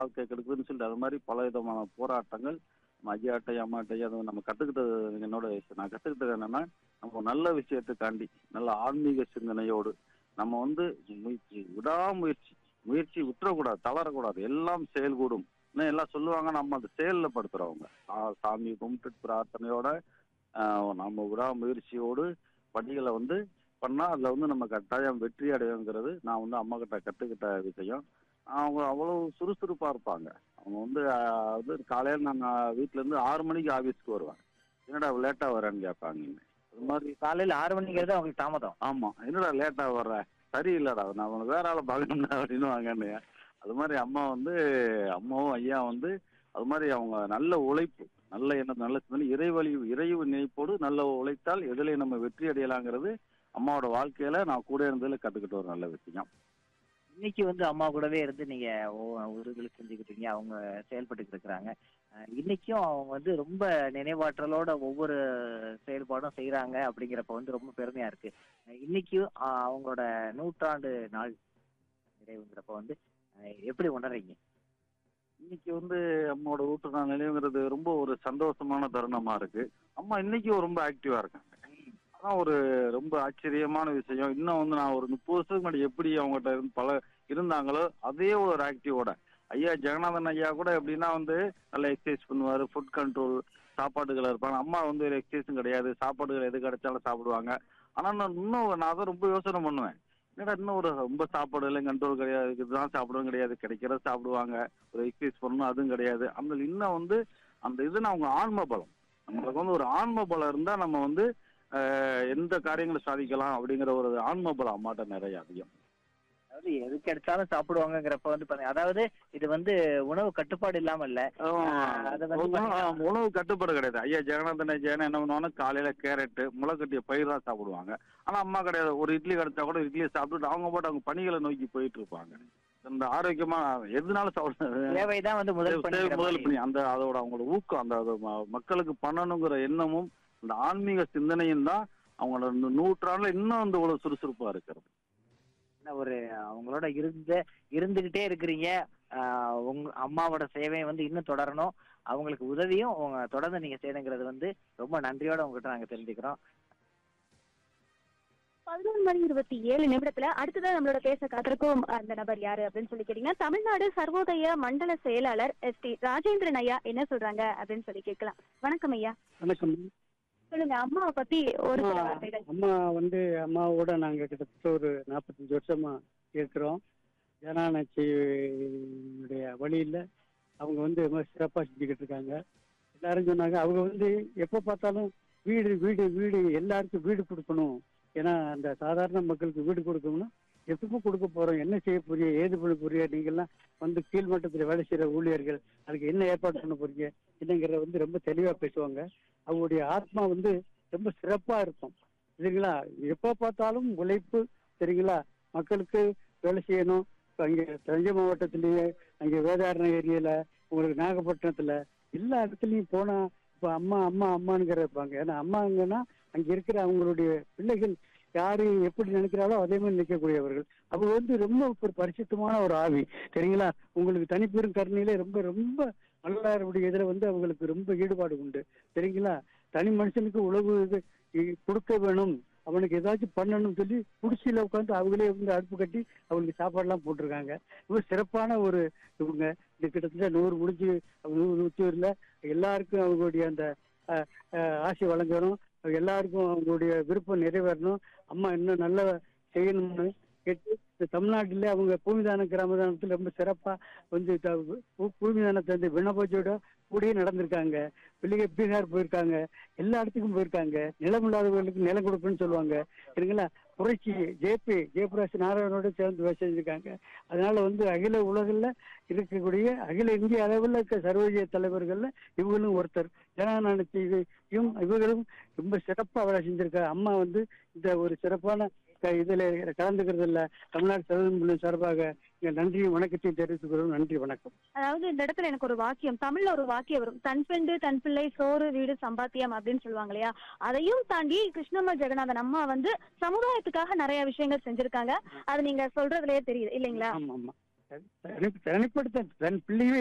வாழ்க்கை கெடுக்குதுன்னு சொல்லிட்டு அது மாதிரி பல விதமான போராட்டங்கள் நம்ம ஐயாட்டை அம்மாட்டை அது நம்ம கத்துக்கிட்டது என்னோட நான் கத்துக்கிட்டது என்னன்னா நம்ம நல்ல விஷயத்துக்காண்டி நல்ல ஆன்மீக சிந்தனையோடு நம்ம வந்து முயற்சி விடாமுயற்சி முயற்சி விட்டுறக்கூடாது தளரக்கூடாது எல்லாம் செயல்கூடும் இன்னும் எல்லாம் சொல்லுவாங்க நம்ம அந்த செயல்ல படுத்துறவங்க சா- சாமி கும்பிட்டு பிரார்த்தனையோட ஆஹ், நம்ம விடாமுயற்சியோடு பணிகளை வந்து பண்ணா அதுல வந்து நம்ம கட்டாயம் வெற்றி அடையுங்கிறது நான் வந்து அம்மா கிட்ட கத்துக்கிட்ட விஷயம் அவங்க அவ்வளவு சுறுசுறுப்பா இருப்பாங்க அவங்க வந்து ஆஹ், வந்து காலையில நாங்க வீட்ல இருந்து ஆறு மணிக்கு ஆபீஸ்க்கு வருவேன் என்னடா லேட்டா வரேன்னு கேட்பாங்க அது மாதிரி காலையில ஆறு மணிங்கிறது அவங்களுக்கு தாமதம் ஆமா என்னடா லேட்டா வர்ற சரியில்லடா நான் உனக்கு வேற ஆளை பார்க்கணும்டா அப்படின்னு வாங்கன்னு அது மாதிரி அம்மா வந்து அம்மாவும் ஐயா வந்து அது மாதிரி அவங்க நல்ல உழைப்பு நல்ல எண்ணம் நல்ல சிந்தனை இறைவழி இறைவு நினைப்போடு நல்ல உழைத்தால் எதுல நம்ம வெற்றி அடையலாங்கிறது அம்மாவோட வாழ்க்கையில நான் கூட இருந்ததுல கத்துக்கிட்ட ஒரு நல்ல விஷயம் இன்னைக்கு வந்து அம்மா கூடவே இருந்து நீங்க உறுதிகள் செஞ்சுக்கிட்டீங்க அவங்க செயல்பட்டு இருக்கிறாங்க இன்னைக்கும் அவங்க வந்து ரொம்ப நினைவாற்றலோட ஒவ்வொரு செயல்பாடும் செய்யறாங்க அப்படிங்கிறப்ப வந்து ரொம்ப பெருமையா இருக்கு அஹ் இன்னைக்கும் அஹ் அவங்களோட நூற்றாண்டு நாள் நிறைவுங்கிறப்ப வந்து அஹ் எப்படி உணர்றீங்க இன்னைக்கு வந்து அம்மாவோட ஊட்டு நான் நினைவுங்கிறது ரொம்ப ஒரு சந்தோஷமான தருணமா இருக்கு அம்மா இன்னைக்கும் ரொம்ப ஆக்டிவா இருக்காங்க அதான் ஒரு ரொம்ப ஆச்சரியமான விஷயம் இன்னும் வந்து நான் ஒரு முப்பது வருஷத்துக்கு முன்னாடி எப்படி அவங்ககிட்ட இருந்து பல இருந்தாங்களோ அதே ஒரு ஆக்டிவோட ஐயா ஜெகநாதன் ஐயா கூட எப்படின்னா வந்து நல்ல எக்ஸசைஸ் பண்ணுவாரு ஃபுட் கண்ட்ரோல் சாப்பாடுகள் இருப்பாங்க அம்மா வந்து ஒரு எக்ஸசைஸும் கிடையாது சாப்பாடுகள் எது கிடைச்சாலும் சாப்பிடுவாங்க ஆனா நான் இன்னும் நான் தான் ரொம்ப யோசனை பண்ணுவேன் என்னடா இன்னும் ஒரு ரொம்ப சாப்பாடு எல்லாம் கண்ட்ரோல் கிடையாது இதுதான் சாப்பிடவும் கிடையாது கிடைக்கிறத சாப்பிடுவாங்க ஒரு எக்ஸசைஸ் பண்ணணும் அதுவும் கிடையாது அந்த இன்னும் வந்து அந்த இதுன்னு அவங்க ஆன்ம பலம் நம்மளுக்கு வந்து ஒரு ஆன்ம பலம் இருந்தா நம்ம வந்து ஆஹ், எந்த காரியங்களை சாதிக்கலாம் அப்படிங்கிற ஒரு ஆன்ம பலம் அம்மாட்ட நிறைய அதிகம் அதாவது எது கிடைச்சாலும் சாப்பிடுவாங்கங்கிறப்ப வந்து பாருங்க அதாவது இது வந்து உணவு கட்டுப்பாடு இல்லாம இல்ல ஆஹ், அது வந்து உணவு- பாத்தீங்கன்னா- உணவு கட்டுப்பாடு கிடையாது ஐயா ஜெகநாதன் ஐயா என்ன பண்ணுவாங்கன்னா காலையில கேரட்டு முளைக்கட்டிய பயிர் தான் சாப்பிடுவாங்க ஆனா அம்மா கிடையாது ஒரு இட்லி கிடைச்சா கூட இட்லியை சாப்பிட்டுட்டு அவங்க பாட்டு அவங்க பணிகளை நோக்கி போயிட்டு இருப்பாங்க இந்த ஆரோக்கியமா எதுனாலும் சாப்பிட தேவைதான் வந்து முதல் தேவை- பணிங்கிற முதல் மாதிரி. பணி அந்த அதோட அவங்களோட ஊக்கம் அந்த அது ம- மக்களுக்கு பண்ணணுங்கிற எண்ணமும் அந்த ஆன்மீக சிந்தனையும் தான் அவங்களோட இந்த நூற்றாண்டுல இன்னும் வந்து இவ்வளவு சுறுசுறுப்பா இருக்கிறது என்ன ஒரு அவங்களோட இருந்த இருந்துகிட்டே இருக்கிறீங்க ஆஹ் உங்க அம்மாவோட சேவை வந்து இன்னும் தொடரணும் அவங்களுக்கு உதவியும் உங்க தொடர்ந்து நீங்க செய்யணுங்கிறது வந்து ரொம்ப நன்றியோட உங்ககிட்ட நாங்க தெரிஞ்சுக்கிறோம் பதினொன்று மணி இருபத்தி ஏழு நிமிடத்துல அடுத்ததான் நம்மளோட பேச காத்திருக்கும் அந்த நபர் யாரு அப்படின்னு சொல்லி கேட்டீங்கன்னா தமிழ்நாடு சர்வோதய மண்டல செயலாளர் எஸ் டி ராஜேந்திரன் ஐயா என்ன சொல்றாங்க அப்படின்னு சொல்லி கேட்கலாம் வணக்கம் ஐயா வணக்கம் சொல்லுங்க அம்மாவை பத்தி ஒரு சில அம்மா வார்த்தைகள் அம்மா வந்து அம்மாவோட நாங்க கிட்டத்தட்ட ஒரு நாற்பத்தஞ்சு வருஷமா இருக்கிறோம் ஜனானச்சியுடைய வழியில அவங்க வந்து ரொம்ப சிறப்பா செஞ்சுக்கிட்டு இருக்காங்க எல்லாரும் சொன்னாங்க அவங்க வந்து எப்ப பார்த்தாலும் வீடு வீடு வீடு எல்லாருக்கும் வீடு கொடுக்கணும் ஏன்னா அந்த சாதாரண மக்களுக்கு வீடு கொடுக்கணும்னா எப்பப்போ கொடுக்க போறோம் என்ன செய்ய போறீங்க ஏது பண்ண போறீங்க நீங்கெல்லாம் வந்து கீழ்மட்டத்தில் வேலை செய்யற ஊழியர்கள் அதுக்கு என்ன ஏற்பாடு பண்ண போறீங்க என்னங்கிறத வந்து ரொம்ப தெளிவா பேசுவாங்க அவங்களுடைய ஆத்மா வந்து ரொம்ப சிறப்பா இருக்கும் சரிங்களா எப்ப பார்த்தாலும் உழைப்பு சரிங்களா மக்களுக்கு வேலை செய்யணும் இப்ப அங்க தஞ்சை மாவட்டத்திலேயே அங்க வேதாரண ஏரியால உங்களுக்கு நாகப்பட்டினத்துல எல்லா இடத்துலயும் போனா இப்ப அம்மா அம்மா அம்மானுங்கிற இருப்பாங்க ஏன்னா அம்மாங்கன்னா அங்க இருக்கிற அவங்களுடைய பிள்ளைகள் யாரு எப்படி நினைக்கிறாளோ அதே மாதிரி நினைக்கக்கூடியவர்கள் அவங்க வந்து ரொம்ப ஒரு பரிசுத்தமான ஒரு ஆவி சரிங்களா உங்களுக்கு தனிப்பெரும் கருணையிலே ரொம்ப ரொம்ப வள்ளலாருடைய இதுல வந்து அவங்களுக்கு ரொம்ப ஈடுபாடு உண்டு சரிங்களா தனி மனுஷனுக்கு உழவு இது இ- கொடுக்க வேணும் அவனுக்கு ஏதாச்சும் பண்ணணும்னு சொல்லி குடிசையில உட்காந்து அவங்களே வந்து அடுப்பு கட்டி அவங்களுக்கு சாப்பாடுலாம் போட்டிருக்காங்க ரொம்ப சிறப்பான ஒரு இவங்க இது கிட்டத்தட்ட நூறு முடிஞ்சு நூறு நூற்றியூர்ல எல்லாருக்கும் அவங்களுடைய அந்த அஹ், அஹ், ஆசை வழங்கணும் எல்லாருக்கும் அவங்களுடைய விருப்பம் நிறைவேறணும் அம்மா இன்னும் நல்ல செய்யணும்னு கேட்டு இந்த தமிழ்நாட்டிலே அவங்க பூமிதான கிராமதானத்தில் ரொம்ப சிறப்பா வந்து த- பூ- பூமிதானத்தை வந்து விண்ணப்பச்சோட கூடயே நடந்திருக்காங்க பிள்ளைங்க பீகார் போயிருக்காங்க எல்லா இடத்துக்கும் போயிருக்காங்க நிலம் இல்லாதவர்களுக்கு நிலம் கொடுப்பேன்னு சொல்லுவாங்க சரிங்களா புரட்சி ஜேபி ஜெயபிரகாஷ் நாராயணோட சேர்ந்து வேலை செஞ்சிருக்காங்க அதனால வந்து அகில உலகில் இருக்கக்கூடிய அகில இந்திய அளவில் இருக்க சர்வதேச தலைவர்கள்ல இவங்களும் ஒருத்தர் ஜனநாயகத்தையும் இவர்களும் ரொம்ப சிறப்பாக வேலை செஞ்சிருக்காங்க அம்மா வந்து இந்த ஒரு சிறப்பான க- இதுல கலந்துக்கிறதுல தமிழ்நாடு சர்வதேச சார்பாக எங்கள் நன்றியும் வணக்கத்தையும் தெரிவித்துக்கிறோம் நன்றி வணக்கம் அதாவது இந்த இடத்துல எனக்கு ஒரு வாக்கியம் தமிழ்ல ஒரு வாக்கியம் வரும் தன் பெண்டு தன் பிள்ளை சோறு வீடு சம்பாத்தியம் அப்படின்னு சொல்லுவாங்க இல்லையா அதையும் தாண்டி கிருஷ்ணம்மா ஜெகநாதன் அம்மா வந்து சமுதாயத்துக்காக நிறைய விஷயங்கள் செஞ்சிருக்காங்க அது நீங்க சொல்றதுலயே தெரியுது இல்லைங்களா ஆமா ஆமா தனி- தனிப்படுத்த தன் பிள்ளையும்